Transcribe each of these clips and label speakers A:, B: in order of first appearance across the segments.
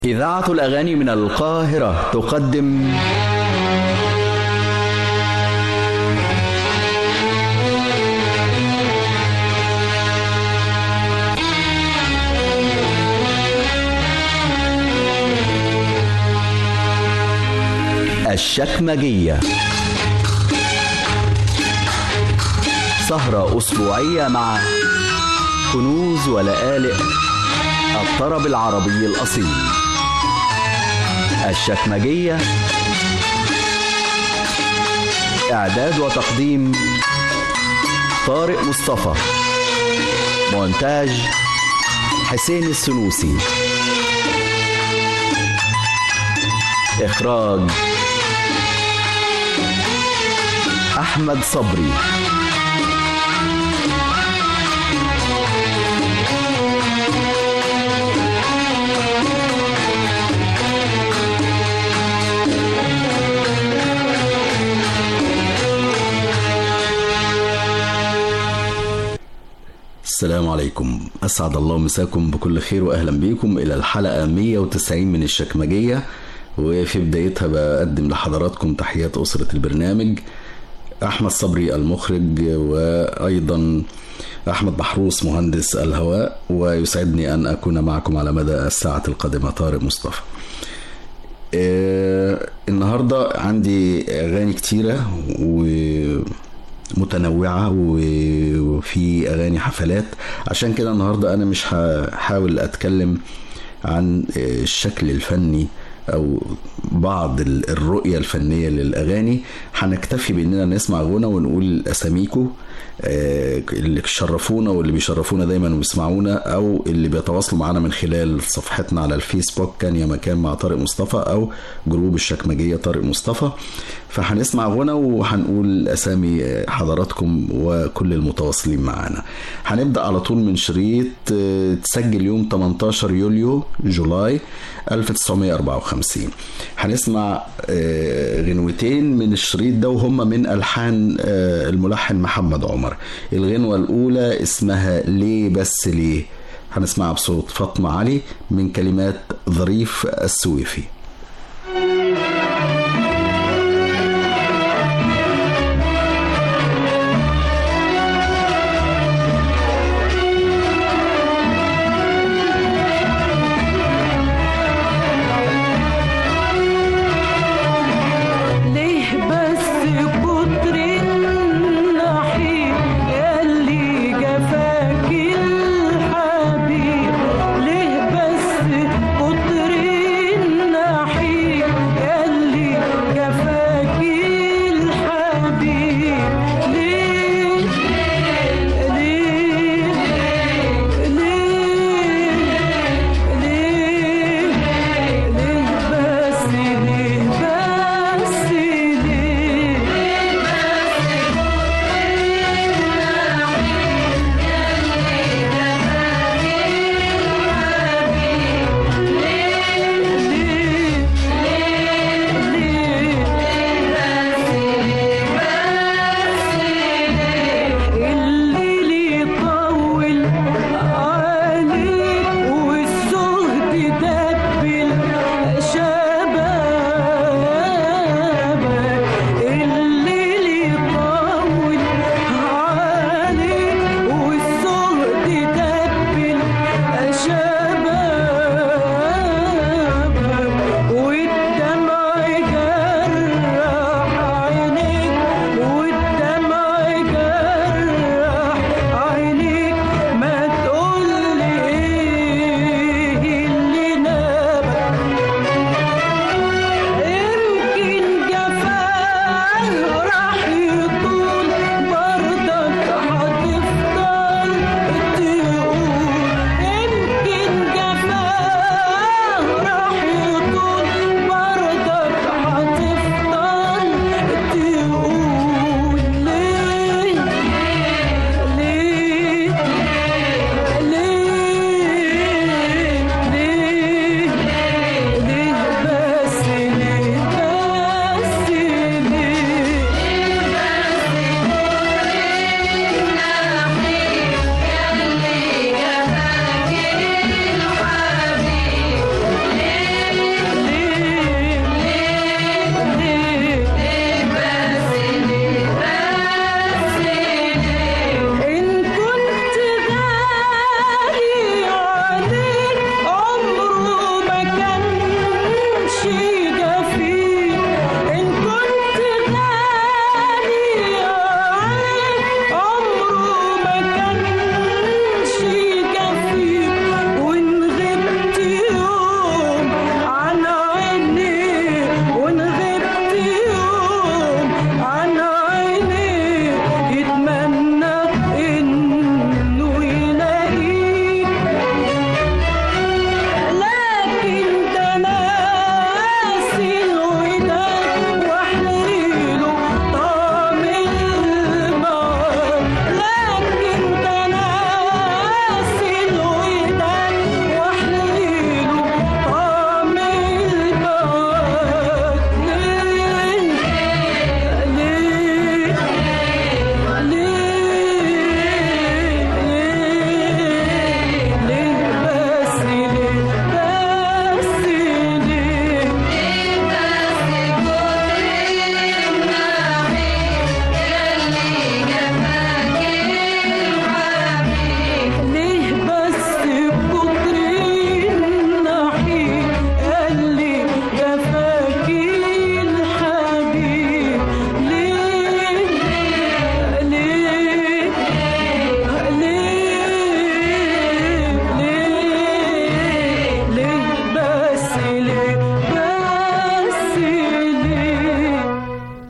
A: إذاعة الأغاني من القاهرة تقدم الشكمجية سهرة أسبوعية مع كنوز ولآلئ الطرب العربي الأصيل الشكمجية إعداد وتقديم طارق مصطفى مونتاج حسين السنوسي إخراج أحمد صبري السلام عليكم أسعد الله مساكم بكل خير وأهلا بكم إلى الحلقة 190 من الشكمجية وفي بدايتها بقدم لحضراتكم تحيات أسرة البرنامج أحمد صبري المخرج وأيضا أحمد محروس مهندس الهواء ويسعدني أن أكون معكم على مدى الساعة القادمة طارق مصطفى آه النهاردة عندي أغاني كتيرة ومتنوعة وفي أغاني حفلات عشان كده النهاردة أنا مش هحاول أتكلم عن الشكل الفني او بعض الرؤيه الفنيه للاغاني هنكتفي باننا نسمع غنى ونقول اساميكو اللي شرفونا واللي بيشرفونا دايما وبيسمعونا او اللي بيتواصلوا معنا من خلال صفحتنا على الفيسبوك كان يا مكان مع طارق مصطفى او جروب الشكمجيه طارق مصطفى فهنسمع غنى وهنقول اسامي حضراتكم وكل المتواصلين معنا هنبدا على طول من شريط تسجل يوم 18 يوليو جولاي 1954 هنسمع غنوتين من الشريط ده وهم من الحان الملحن محمد عمر الغنوه الاولى اسمها ليه بس ليه هنسمعها بصوت فاطمه علي من كلمات ظريف السويفي
B: ليه بس كتر النحيب ليه بس ليه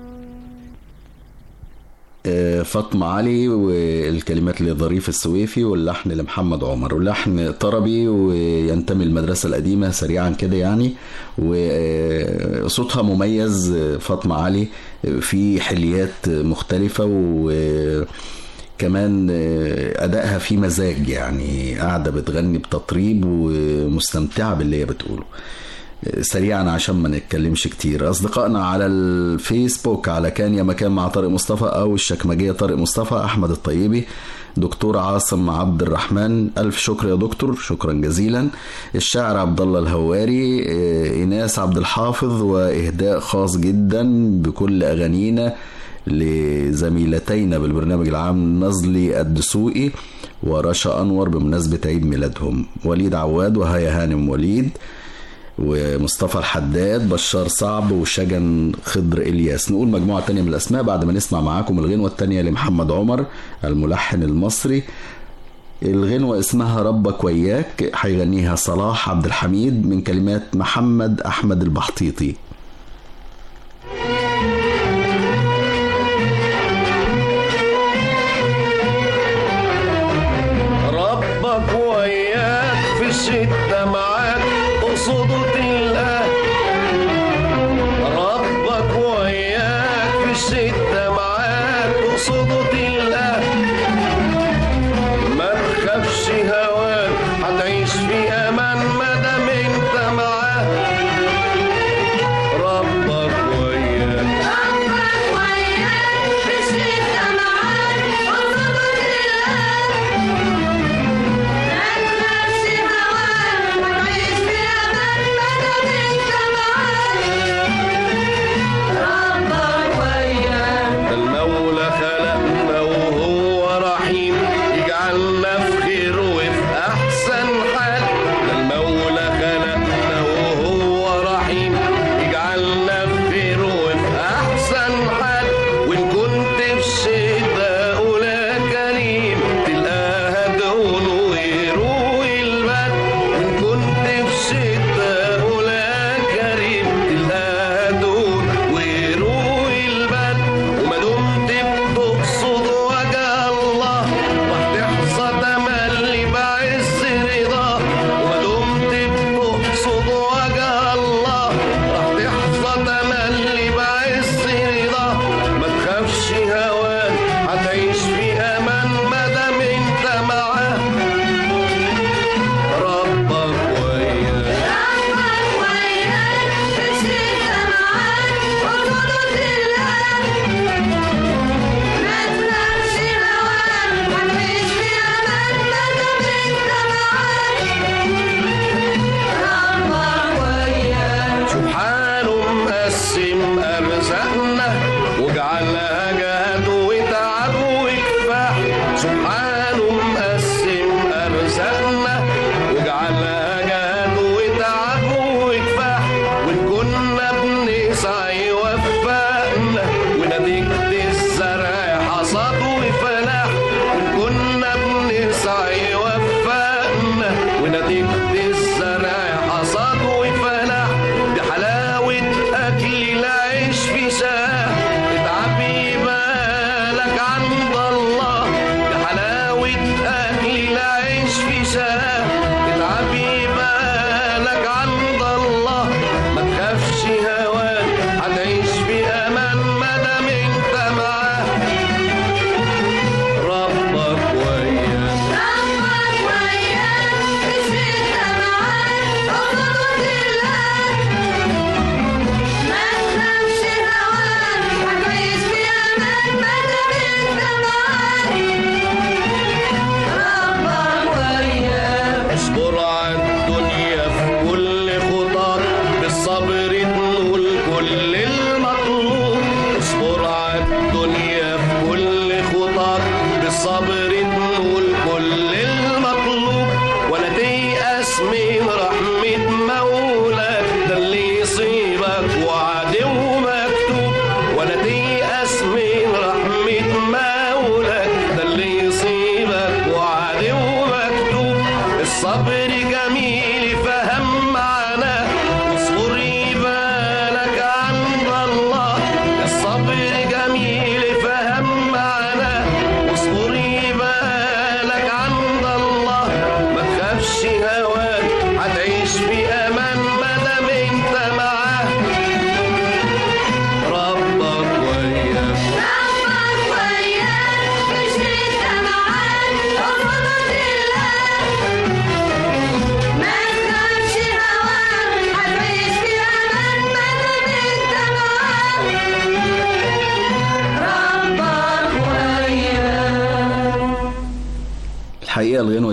A: آه، فاطمة علي والكلمات لظريف السويفي واللحن لمحمد عمر واللحن طربي وينتمي للمدرسة القديمة سريعا كده يعني وصوتها مميز آه، فاطمة علي آه، في حليات مختلفة وكمان آه، أدائها في مزاج يعني قاعدة بتغني بتطريب ومستمتعة باللي هي بتقوله سريعا عشان ما نتكلمش كتير اصدقائنا على الفيسبوك على كان يا مكان مع طارق مصطفى او الشكمجيه طارق مصطفى احمد الطيبي دكتور عاصم عبد الرحمن الف شكر يا دكتور شكرا جزيلا الشاعر عبد الله الهواري آه، ايناس عبد الحافظ واهداء خاص جدا بكل اغانينا لزميلتينا بالبرنامج العام نزلي الدسوقي ورشا انور بمناسبه عيد ميلادهم وليد عواد وهيا هانم وليد ومصطفى الحداد بشار صعب وشجن خضر الياس نقول مجموعه تانية من الاسماء بعد ما نسمع معاكم الغنوه التانية لمحمد عمر الملحن المصري الغنوة اسمها ربك وياك هيغنيها صلاح عبد الحميد من كلمات محمد أحمد البحطيطي
C: ربك وياك في الشدة معاك قصده تلقاه ربك وياك في الشدة معاك قصده تلقاه ما تخافش هواك هتعيش في امان ما دام انت معاه ربك وياك
D: ربك وياك في الشدة معاك وصبر الآن ما تخافش هواك وتعيش في أمان ما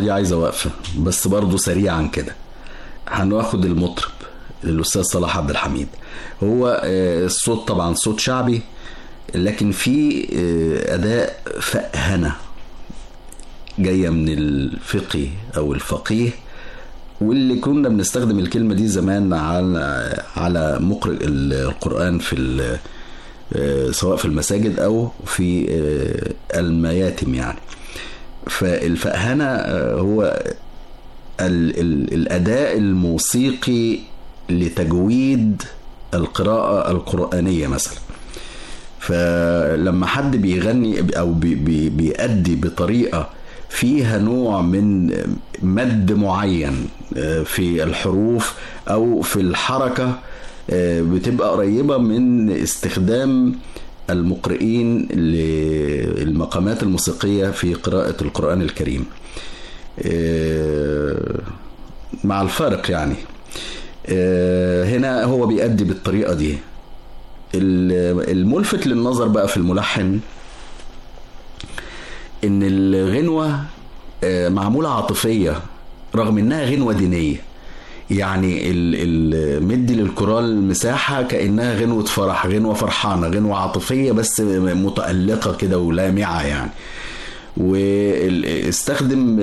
A: دي عايزة وقفة بس برضو سريعا كده هناخد المطرب الأستاذ صلاح عبد الحميد هو آه، الصوت طبعا صوت شعبي لكن في آه، أداء فأهنة جاية من الفقه أو الفقيه واللي كنا بنستخدم الكلمة دي زمان على على مقرئ القرآن في ال- آه، سواء في المساجد أو في آه، المياتم يعني فالفأهنة آه، هو ال ال الأداء الموسيقي لتجويد القراءة القرآنية مثلا فلما حد بيغني أو بي بي بيأدي بطريقة فيها نوع من مد معين آه، في الحروف أو في الحركة آه، بتبقى قريبة من استخدام المقرئين للمقامات الموسيقية في قراءة القرآن الكريم آه، مع الفارق يعني آه، هنا هو بيأدي بالطريقة دي ال- الملفت للنظر بقى في الملحن ان الغنوة آه، معمولة عاطفية رغم انها غنوة دينية يعني ال- ال- مدي للكورال مساحة كأنها غنوة فرح غنوة فرحانة غنوة عاطفية بس متألقة كده ولامعة يعني واستخدم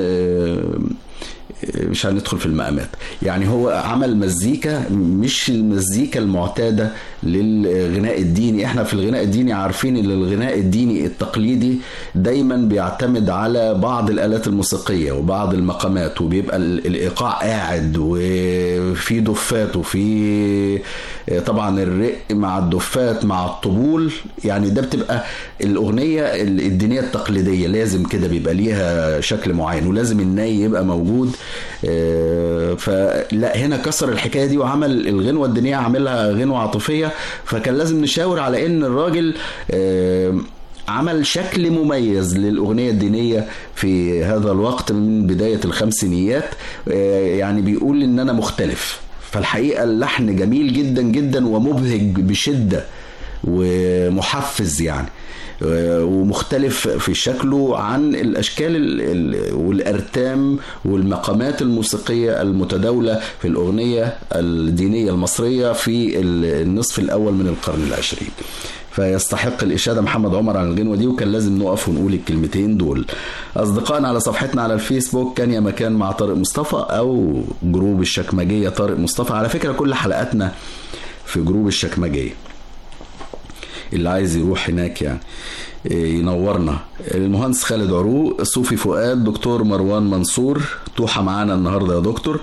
A: مش هندخل في المقامات يعني هو عمل مزيكا مش المزيكا المعتادة للغناء الديني احنا في الغناء الديني عارفين ان الغناء الديني التقليدي دايما بيعتمد على بعض الآلات الموسيقية وبعض المقامات وبيبقى ال- الإيقاع قاعد وفي دفات وفي طبعا الرق مع الدفات مع الطبول يعني ده بتبقى الأغنية الدينية التقليدية لازم كده بيبقى ليها شكل معين ولازم الناي يبقى موجود آه، فلا هنا كسر الحكايه دي وعمل الغنوه الدينيه عاملها غنوه عاطفيه فكان لازم نشاور على ان الراجل آه، عمل شكل مميز للأغنية الدينية في هذا الوقت من بداية الخمسينيات آه، يعني بيقول إن أنا مختلف فالحقيقة اللحن جميل جدا جدا ومبهج بشدة ومحفز يعني ومختلف في شكله عن الاشكال ال- ال- والارتام والمقامات الموسيقيه المتداوله في الاغنيه الدينيه المصريه في ال- النصف الاول من القرن العشرين فيستحق الإشادة محمد عمر عن الغنوة دي وكان لازم نقف ونقول الكلمتين دول أصدقائنا على صفحتنا على الفيسبوك كان يا مكان مع طارق مصطفى أو جروب الشكمجية طارق مصطفى على فكرة كل حلقاتنا في جروب الشكمجية اللي عايز يروح هناك يعني إيه، ينورنا المهندس خالد عروق صوفي فؤاد دكتور مروان منصور توحى معانا النهارده يا دكتور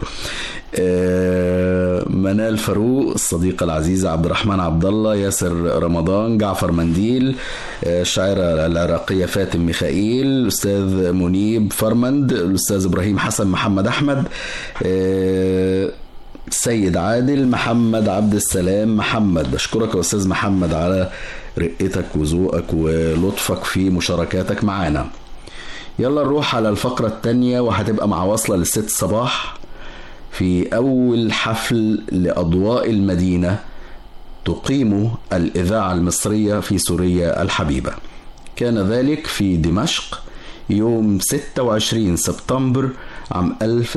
A: آه، منال فاروق الصديقة العزيزة عبد الرحمن عبد الله ياسر رمضان جعفر منديل آه، الشاعرة العراقية فاتن ميخائيل الأستاذ منيب فرمند الأستاذ إبراهيم حسن محمد أحمد آه، سيد عادل محمد عبد السلام محمد بشكرك يا استاذ محمد على رقتك وذوقك ولطفك في مشاركاتك معانا يلا نروح على الفقرة التانية وهتبقى مع وصلة للست صباح في أول حفل لأضواء المدينة تقيم الإذاعة المصرية في سوريا الحبيبة كان ذلك في دمشق يوم 26 سبتمبر عام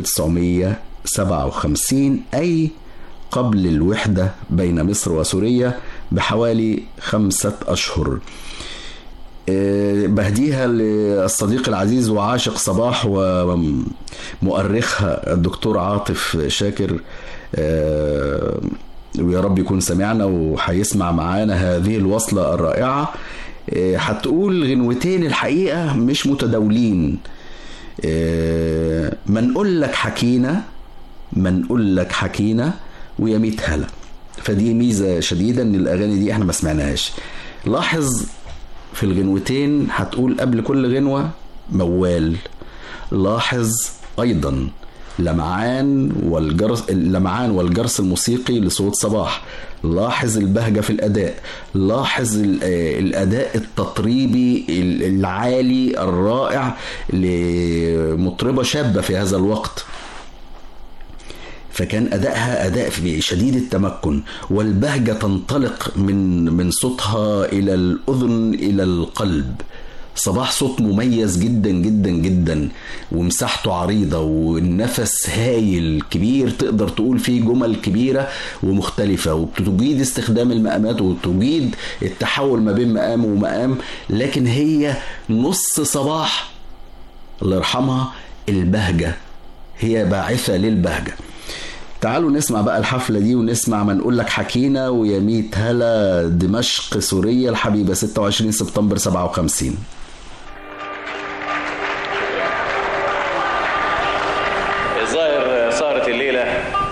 A: 1957 أي قبل الوحدة بين مصر وسوريا بحوالي خمسة أشهر آه، بهديها للصديق العزيز وعاشق صباح ومؤرخها الدكتور عاطف شاكر آه، ويا رب يكون سمعنا وهيسمع معانا هذه الوصلة الرائعة آه، هتقول غنوتين الحقيقة مش متداولين آه، ما نقول لك حكينا ما نقول لك حكينا ويا ميت هلا فدي ميزة شديدة ان الاغاني دي احنا ما سمعناهاش لاحظ في الغنوتين هتقول قبل كل غنوة موال لاحظ ايضا لمعان والجرس اللمعان والجرس الموسيقي لصوت صباح لاحظ البهجة في الأداء لاحظ ال- آه، الأداء التطريبي ال- العالي الرائع لمطربة شابة في هذا الوقت فكان ادائها اداء في شديد التمكن والبهجه تنطلق من من صوتها الى الاذن الى القلب صباح صوت مميز جدا جدا جدا ومساحته عريضة والنفس هايل كبير تقدر تقول فيه جمل كبيرة ومختلفة وبتجيد استخدام المقامات وتجيد التحول ما بين مقام ومقام لكن هي نص صباح الله يرحمها البهجة هي باعثة للبهجة تعالوا نسمع بقى الحفلة دي ونسمع ما نقول لك حكينا ويا ميت هلا دمشق سوريا الحبيبة 26 سبتمبر 57
E: الظاهر صارت الليلة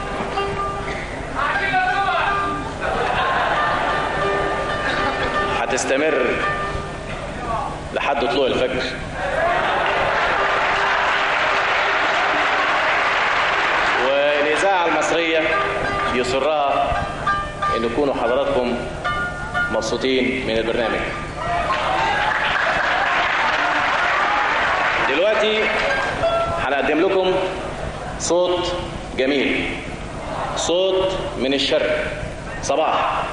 E: هتستمر لحد طلوع الفجر والإذاعة المصرية يسرها أن يكونوا حضراتكم مبسوطين من البرنامج دلوقتي هنقدم لكم صوت جميل صوت من الشرق صباح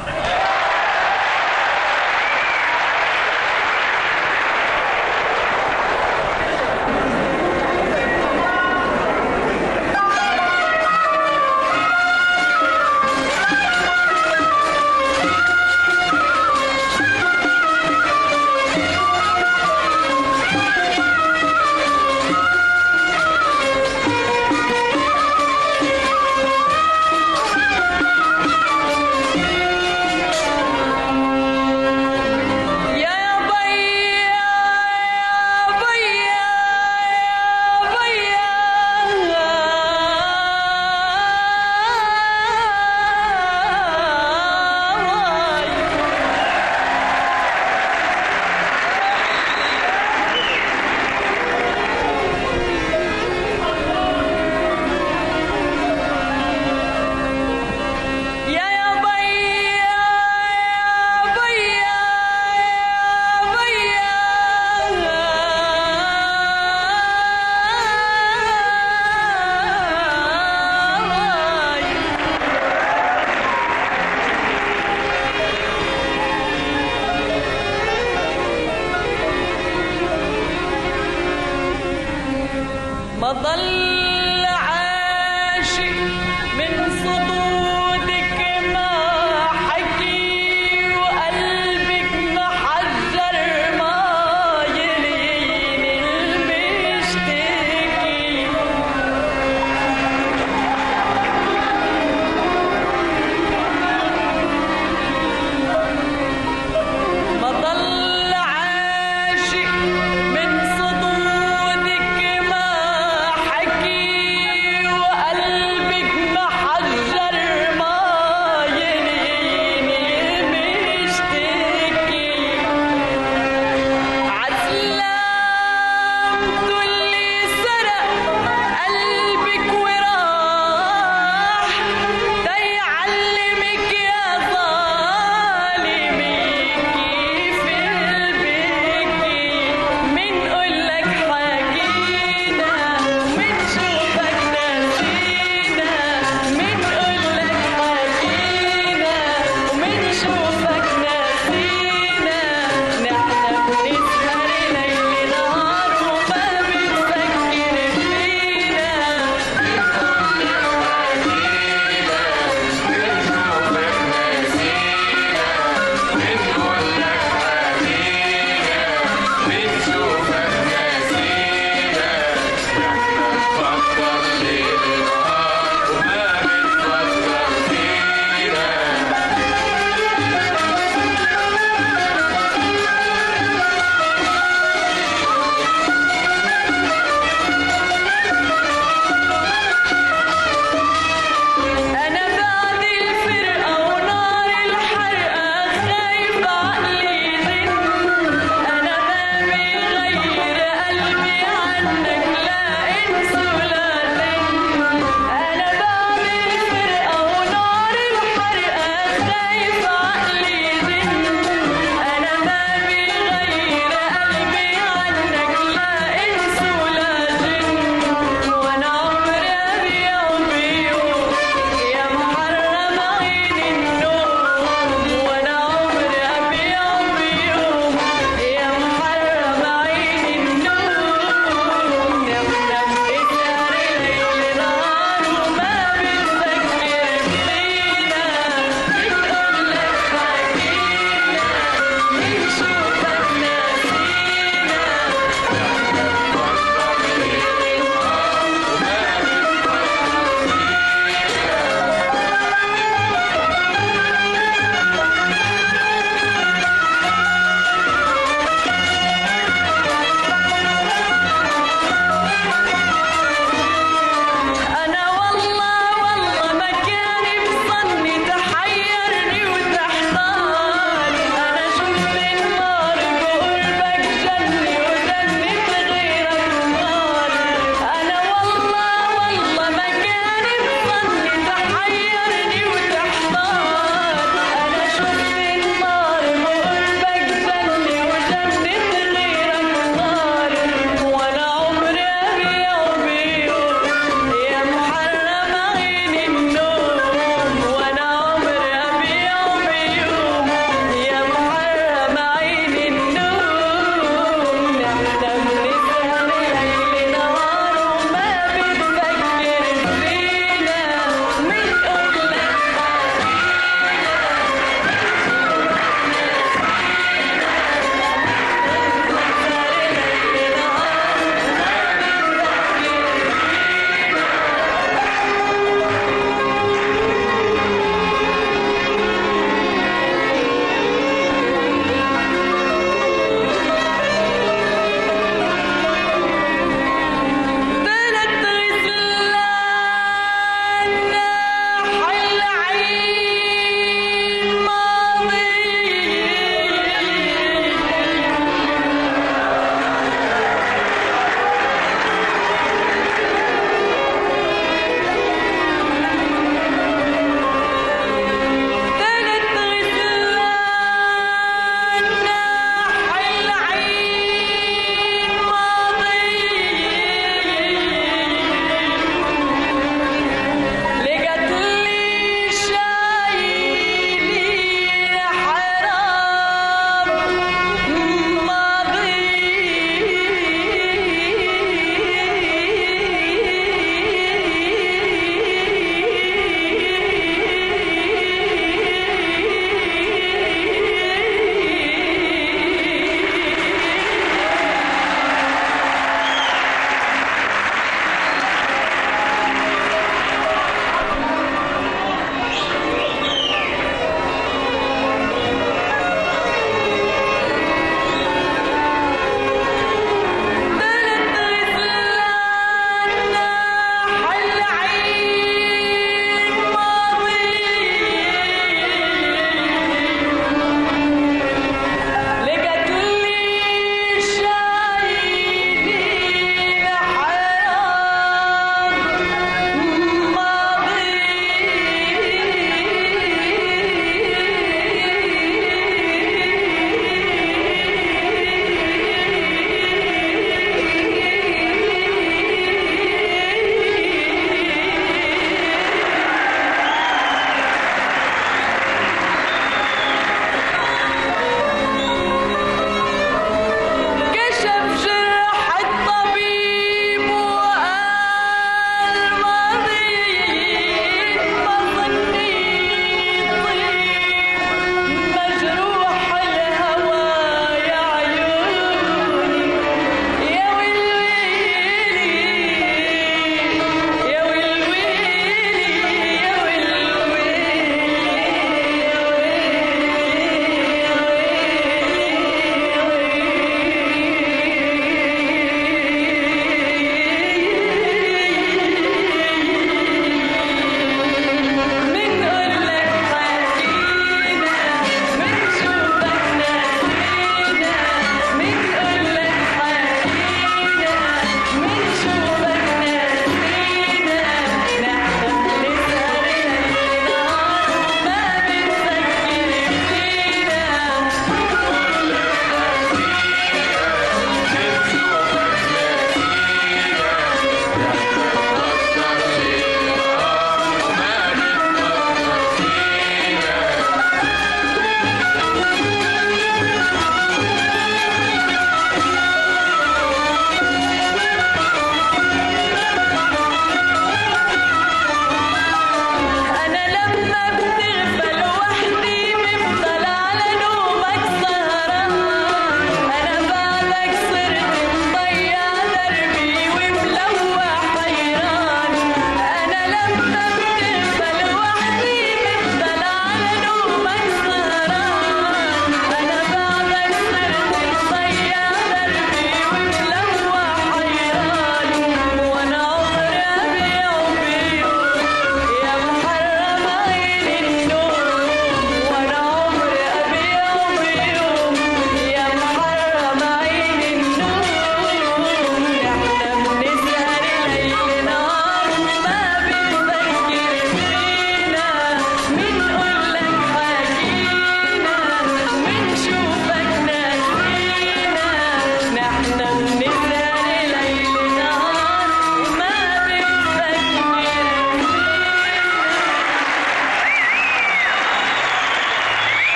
D: Thank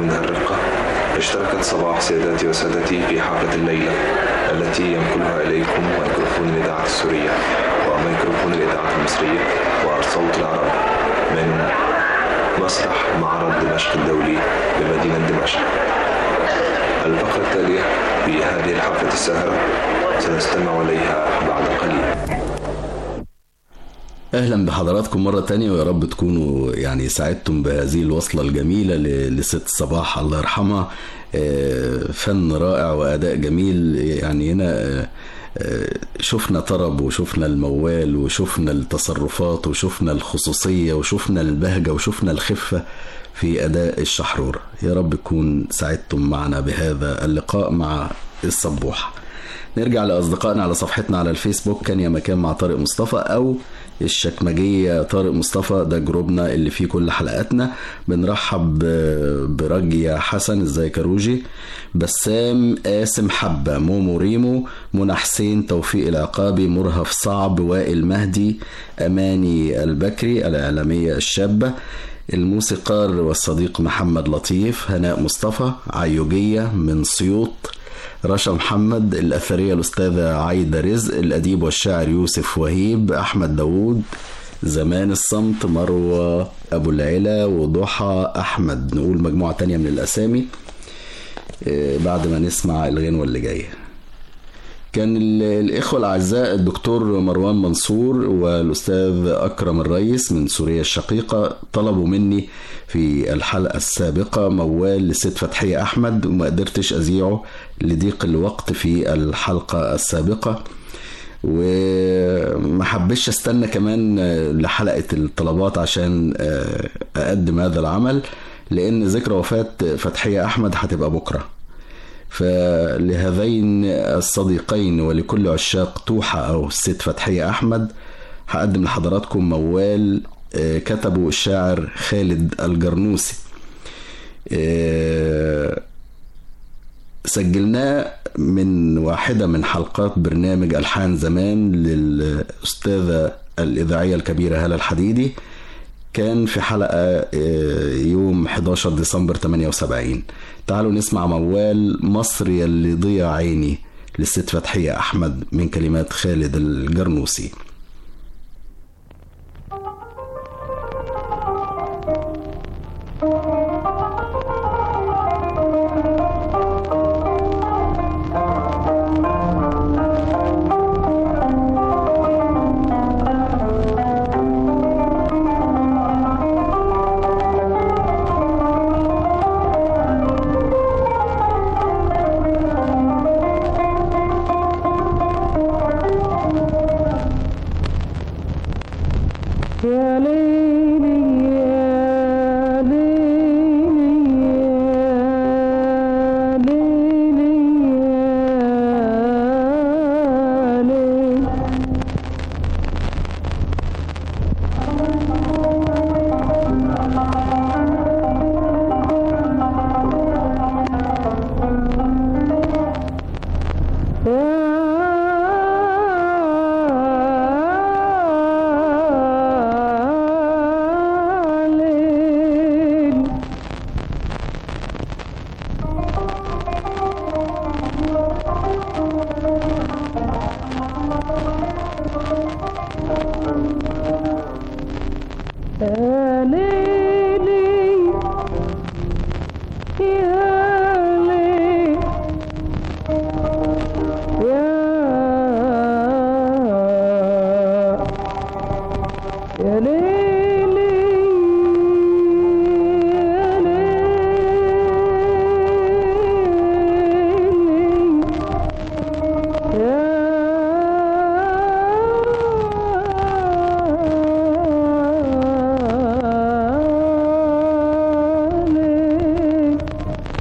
F: منها الرقة اشتركت صباح سيداتي وسادتي في حفلة الليلة التي ينقلها إليكم ميكروفون الإذاعة السورية وميكروفون الإذاعة المصرية وصوت العرب من مسرح معرض دمشق الدولي بمدينة دمشق الفقرة التالية في هذه الحفلة الساهرة سنستمع إليها بعد قليل
A: اهلا بحضراتكم مرة تانية ويا رب تكونوا يعني سعدتم بهذه الوصلة الجميلة ل- لست صباح الله يرحمها آه، فن رائع واداء جميل يعني هنا آه، آه، شفنا طرب وشفنا الموال وشفنا التصرفات وشفنا الخصوصية وشفنا البهجة وشفنا الخفة في اداء الشحرورة يا رب تكون سعدتم معنا بهذا اللقاء مع الصبوح نرجع لأصدقائنا على صفحتنا على الفيسبوك كان يا مكان مع طارق مصطفى أو الشكمجية طارق مصطفى ده جروبنا اللي فيه كل حلقاتنا بنرحب ب- برجية حسن ازيك يا روجي بسام قاسم حبة مومو ريمو منى حسين توفيق العقابي مرهف صعب وائل مهدي أماني البكري الإعلامية الشابة الموسيقار والصديق محمد لطيف هناء مصطفى عيوجية من سيوط رشا محمد الأثرية الأستاذة عايدة رزق الأديب والشاعر يوسف وهيب أحمد داوود زمان الصمت مروة أبو العلا وضحى أحمد نقول مجموعة تانية من الأسامي آه، بعد ما نسمع الغنوة اللي جاية كان ال- الإخوة الأعزاء الدكتور مروان منصور والأستاذ أكرم الريس من سوريا الشقيقة طلبوا مني في الحلقة السابقة موال لست فتحية أحمد وما قدرتش أذيعه لضيق الوقت في الحلقة السابقة وما حبش استنى كمان لحلقة الطلبات عشان أقدم هذا العمل لأن ذكرى وفاة فتحية أحمد هتبقى بكرة فلهذين الصديقين ولكل عشاق توحة أو الست فتحية أحمد هقدم لحضراتكم موال آه، كتبه الشاعر خالد الجرنوسي آه، سجلناه من واحدة من حلقات برنامج ألحان زمان للأستاذة الإذاعية الكبيرة هالة الحديدي كان في حلقة آه، يوم 11 ديسمبر 78 تعالوا نسمع موال مصر يلي ضيع عيني للست فتحية أحمد من كلمات خالد الجرنوسي
B: يا ليلي يا ليلي يا ليلي يا ليلي يا ليل يا ليلي يا ليل يا يا ليلي يا ليلي يا ليل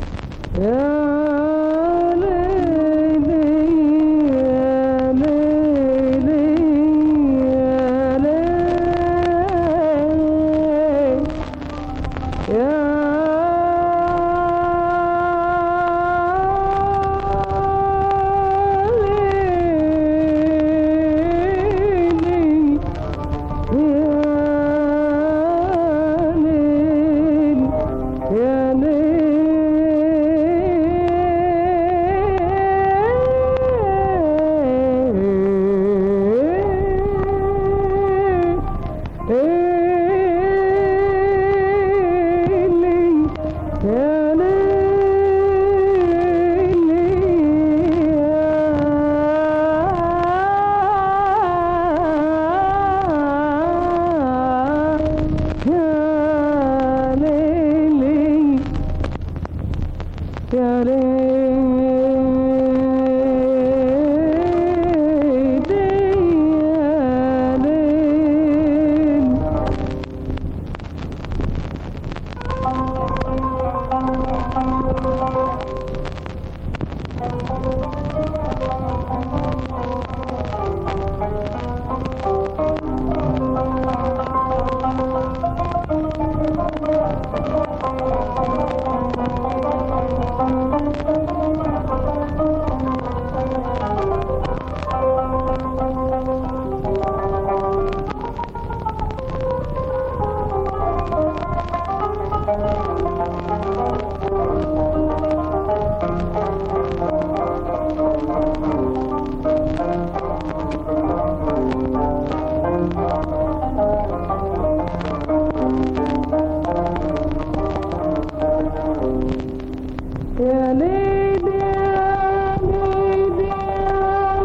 B: يا ليلي يا ليل يا ليلي يا ليلي يا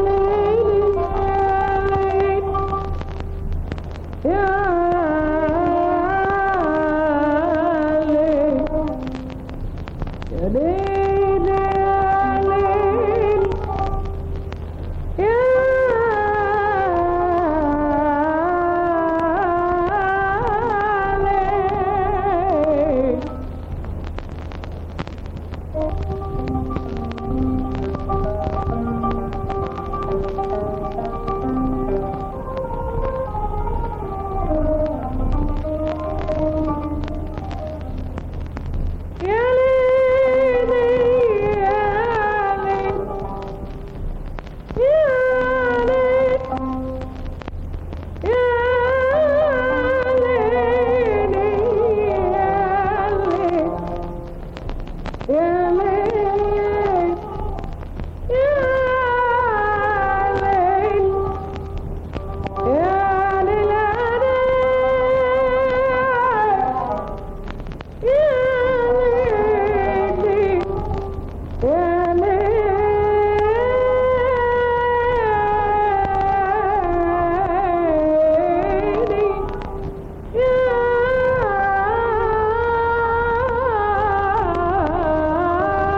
B: ليلي يا ليلي يا ليلي يا ليلي يا ليلي يا ليلي يا ليلي يا ليلي يا ليلي يا ليلي يا ليلي يا ليلي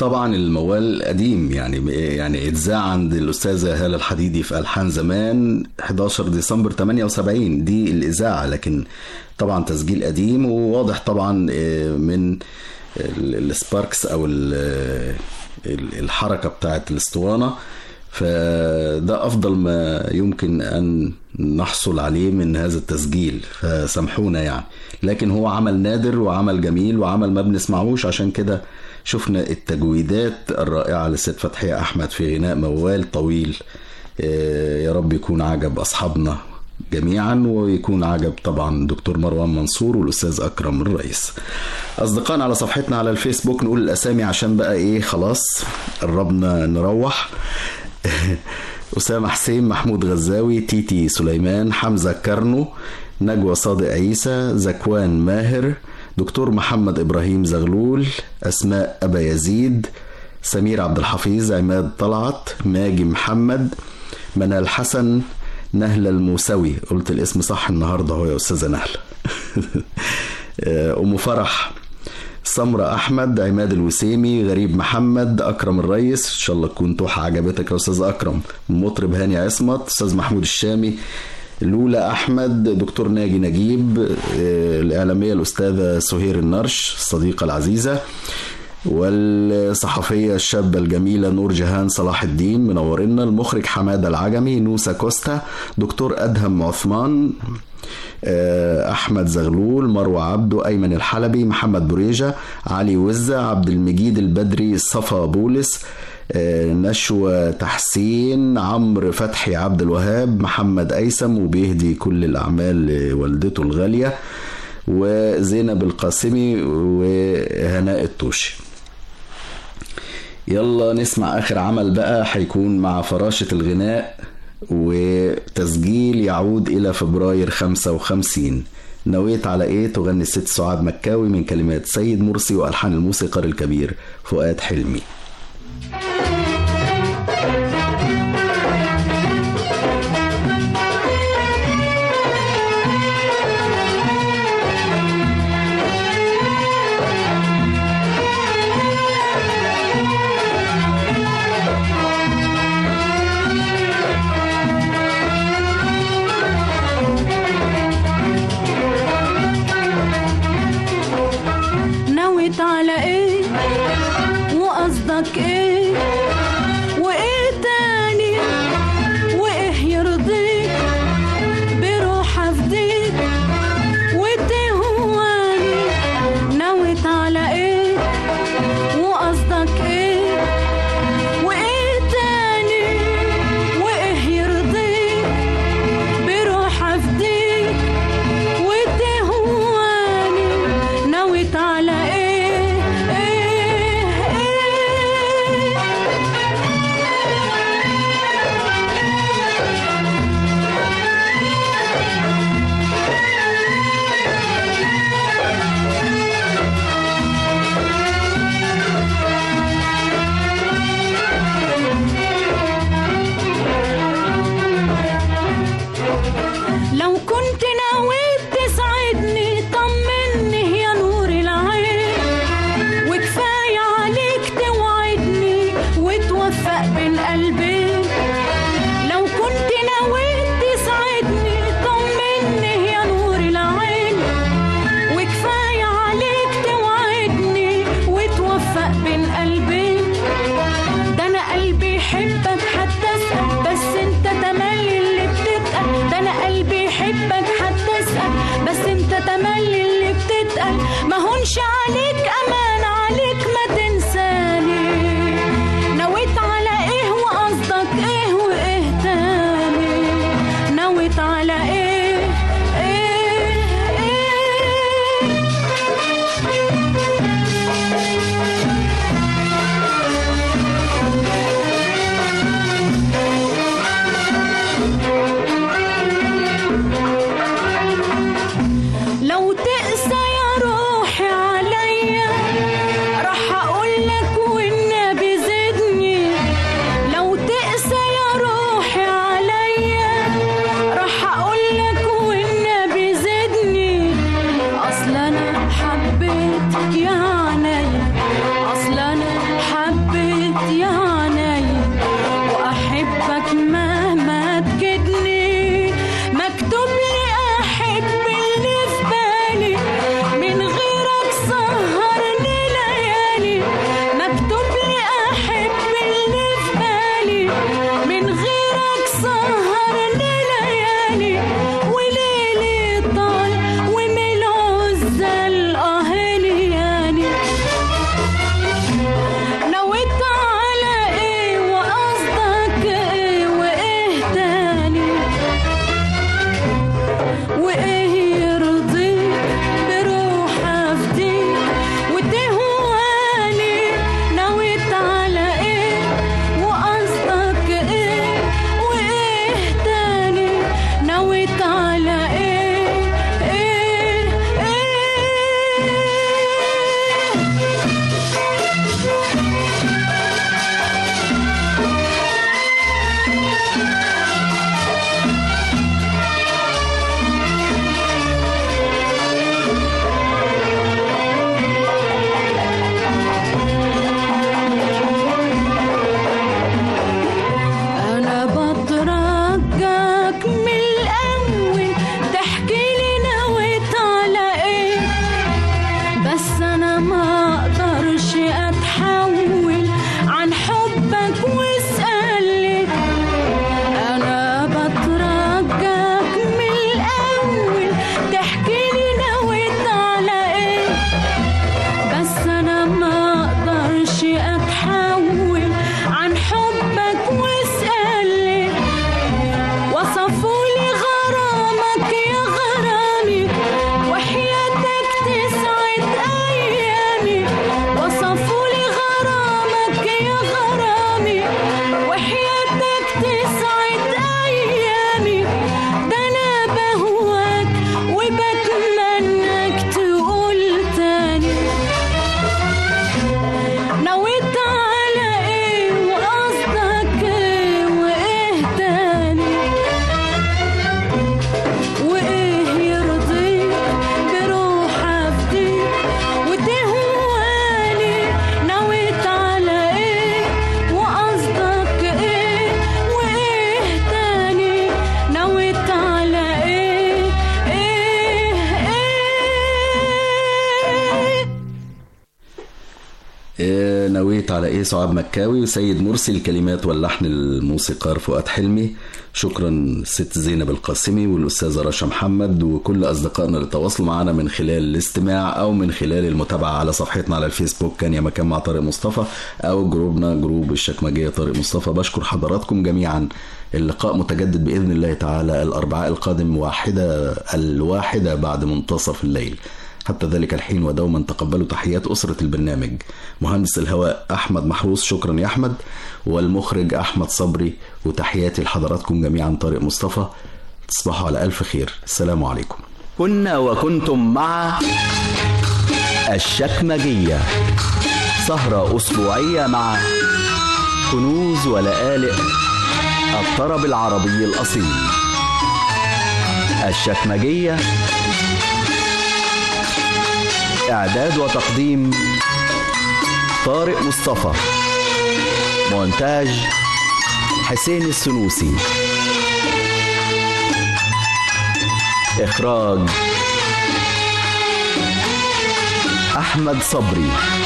A: طبعا الموال قديم يعني يعني اتذاع عند الاستاذه هاله الحديدي في الحان زمان 11 ديسمبر 78 دي الاذاعه لكن طبعا تسجيل قديم وواضح طبعا آه، من ال- السباركس او ال- ال- الحركه بتاعت الاسطوانه فده افضل ما يمكن ان نحصل عليه من هذا التسجيل فسامحونا يعني لكن هو عمل نادر وعمل جميل وعمل ما بنسمعوش عشان كده شفنا التجويدات الرائعة للست فتحية أحمد في غناء موال طويل آه، يا رب يكون عجب أصحابنا جميعا ويكون عجب طبعا دكتور مروان منصور والأستاذ أكرم الرئيس أصدقائنا على صفحتنا على الفيسبوك نقول الأسامي عشان بقى إيه خلاص قربنا نروح أسامة حسين محمود غزاوي تيتي سليمان حمزة كرنو نجوى صادق عيسى زكوان ماهر دكتور محمد إبراهيم زغلول أسماء أبا يزيد سمير عبد الحفيظ عماد طلعت ماجي محمد منال حسن نهلة الموسوي قلت الاسم صح النهاردة هو يا أستاذة نهلة أم فرح سمرة أحمد عماد الوسيمي غريب محمد أكرم الريس إن شاء الله تكون توحة عجبتك يا أستاذ أكرم المطرب هاني عصمت أستاذ محمود الشامي لولا أحمد دكتور ناجي نجيب آه، الإعلامية الأستاذة سهير النرش الصديقة العزيزة والصحفية الشابة الجميلة نور جهان صلاح الدين منورنا المخرج حمادة العجمي نوسا كوستا دكتور أدهم عثمان آه، أحمد زغلول مروة عبده أيمن الحلبي محمد بريجة علي وزة عبد المجيد البدري صفا بولس آه، نشوى تحسين عمرو فتحي عبد الوهاب محمد أيسم وبيهدي كل الأعمال لوالدته الغالية وزينب القاسمي وهناء الطوشي يلا نسمع آخر عمل بقى هيكون مع فراشة الغناء وتسجيل يعود إلى فبراير 55 نويت على إيه تغني الست سعاد مكاوي من كلمات سيد مرسي وألحان الموسيقار الكبير فؤاد حلمي
D: نويت على ايه وقصدك ايه وايه تاني وايه يرضيك بروح افديك وتهواني نويت على ايه وقصدك ايه وايه تاني وايه يرضيك بروح افديك وتهواني نويت على ايه ايه ايه لو كنت ناوي تسعدني طمني يا نور العين وكفاية عليك توعدني وتوفق بين قلبين لو كنت ناوي تسعدني طمني يا نور العين وكفاية عليك توعدني وتوفق بين قلبين ده انا قلبي يحبك حتى اسال بس انت تملي اللي بتتقل ده انا قلبي يحبك حتى اسال بس انت تملي اللي بتتقل ما هونش عليك امان عليك ما تنساني نويت على ايه وقصدك ايه وايه تاني نويت على ايه ايه ايه لو تقسى يا روحي عليا راح اقولك والنبي زدني لو تقسى يا روحي عليا راح اقولك وصفوا لي غرامك يا غرامي وحياتك تسعد ايامي وصفوا لي غرامك يا غرامي وحياتك تسعد ايامي ده انا بهواك وبتمناك تقول تاني نويت على ايه وقصدك ايه وايه تاني وايه يرضيك بروح افديك وتهواني نويت على ايه وقصدك ايه وايه تاني نويت على ايه ايه ايه
A: إيه نويت على ايه سعاد مكاوي وسيد مرسي الكلمات واللحن الموسيقار فؤاد حلمي شكرا الست زينب القاسمي والاستاذه رشا محمد وكل اصدقائنا اللي تواصلوا معنا من خلال الاستماع او من خلال المتابعه على صفحتنا على الفيسبوك كان يا مكان مع طارق مصطفى او جروبنا جروب الشكمجيه طارق مصطفى بشكر حضراتكم جميعا اللقاء متجدد باذن الله تعالى الاربعاء القادم واحده الواحده بعد منتصف الليل حتى ذلك الحين ودوما تقبلوا تحيات أسرة البرنامج مهندس الهواء أحمد محروس شكرا يا أحمد والمخرج أحمد صبري وتحياتي لحضراتكم جميعا طارق مصطفى تصبحوا على ألف خير السلام عليكم
G: كنا وكنتم مع الشكمجية سهرة أسبوعية مع كنوز ولآلئ الطرب العربي الأصيل الشكمجية إعداد وتقديم طارق مصطفى مونتاج حسين السنوسي إخراج أحمد صبري